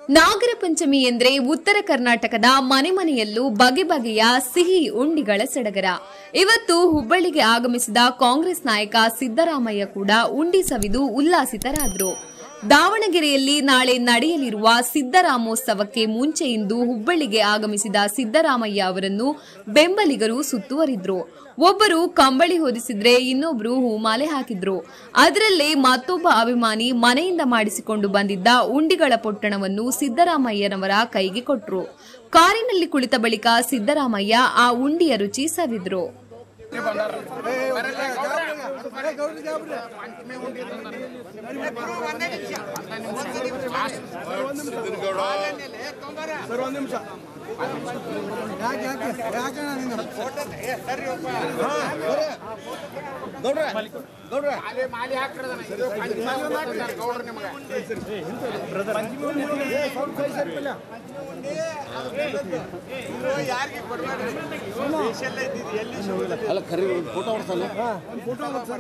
ನಾಗರ ಪಂಚಮಿ ಎಂದ್ರೆ ಉತ್ತರ ಕರ್ನಾಟಕದ ಮನೆ ಮನೆಯಲ್ಲೂ ಬಗೆ ಬಗೆಯ ಸಿಹಿ ಉಂಡಿಗಳ ಸಡಗರ ಇವತ್ತು ಹುಬ್ಬಳ್ಳಿಗೆ ಆಗಮಿಸಿದ ಕಾಂಗ್ರೆಸ್ ನಾಯಕ ಸಿದ್ದರಾಮಯ್ಯ ಕೂಡ ಉಂಡಿ ಸವಿದು ಉಲ್ಲಾಸಿತರಾದರು ದಾವಣಗೆರೆಯಲ್ಲಿ ನಾಳೆ ನಡೆಯಲಿರುವ ಸಿದ್ದರಾಮೋತ್ಸವಕ್ಕೆ ಮುಂಚೆ ಇಂದು ಹುಬ್ಬಳ್ಳಿಗೆ ಆಗಮಿಸಿದ ಸಿದ್ದರಾಮಯ್ಯ ಅವರನ್ನು ಬೆಂಬಲಿಗರು ಸುತ್ತುವರಿದ್ರು ಒಬ್ಬರು ಕಂಬಳಿ ಹೊದಿಸಿದ್ರೆ ಇನ್ನೊಬ್ರು ಹೂಮಾಲೆ ಹಾಕಿದ್ರು ಅದರಲ್ಲೇ ಮತ್ತೊಬ್ಬ ಅಭಿಮಾನಿ ಮನೆಯಿಂದ ಮಾಡಿಸಿಕೊಂಡು ಬಂದಿದ್ದ ಉಂಡಿಗಳ ಪೊಟ್ಟಣವನ್ನು ಸಿದ್ದರಾಮಯ್ಯನವರ ಕೈಗೆ ಕೊಟ್ರು ಕಾರಿನಲ್ಲಿ ಕುಳಿತ ಬಳಿಕ ಸಿದ್ದರಾಮಯ್ಯ ಆ ಉಂಡಿಯ ರುಚಿ ಸವಿದ್ರು ಸರ್ ಒಂದು ನಿಮಿಷ ಯಾಕೆ ಯಾಕೆ ಯಾಕೆ ನೀನು ಗೌಡ್ರ ಗೌಡ್ರ ಅಲ್ಲ ಕರಿ ಫೋಟೋ ಹೊಡ್ಸಲ್ಲ ಫೋಟೋ ಸರ್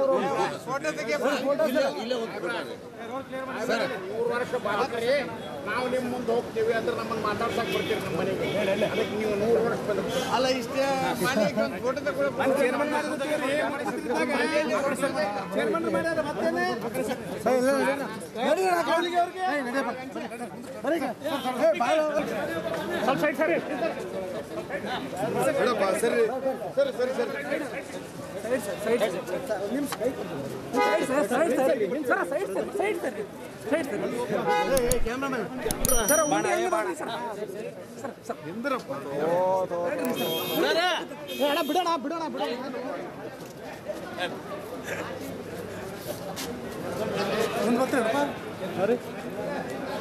ಮೂರು ವರ್ಷ ಬಾಳ್ಕರಿ ನಾವು ನಿಮ್ಮ ಮುಂದೆ ಹೋಗ್ತೀವಿ ಅಂದ್ರೆ ನಮ್ಮನ್ನು ಮಾತಾಡ್ಸಕ್ ಬರ್ತೀರಿ ನಮ್ಮ ಮನೆಗೆ ಅದಕ್ಕೆ ನೀವು ನೂರು ವರ್ಷ ಬಂದ್ರೆ ಅಲ್ಲ ಇಷ್ಟೇ ಫೋಟೋ ಸರಿ ಸರಿ ಸರಿ ಸರಿ ಕ್ಯಾಮ್ರಾಮನ್ ಬಿಡೋಣ ಬಿಡೋಣ ಬಿಡೋಣ ಒಂದು ಬರ್ತೀರಪ್ಪ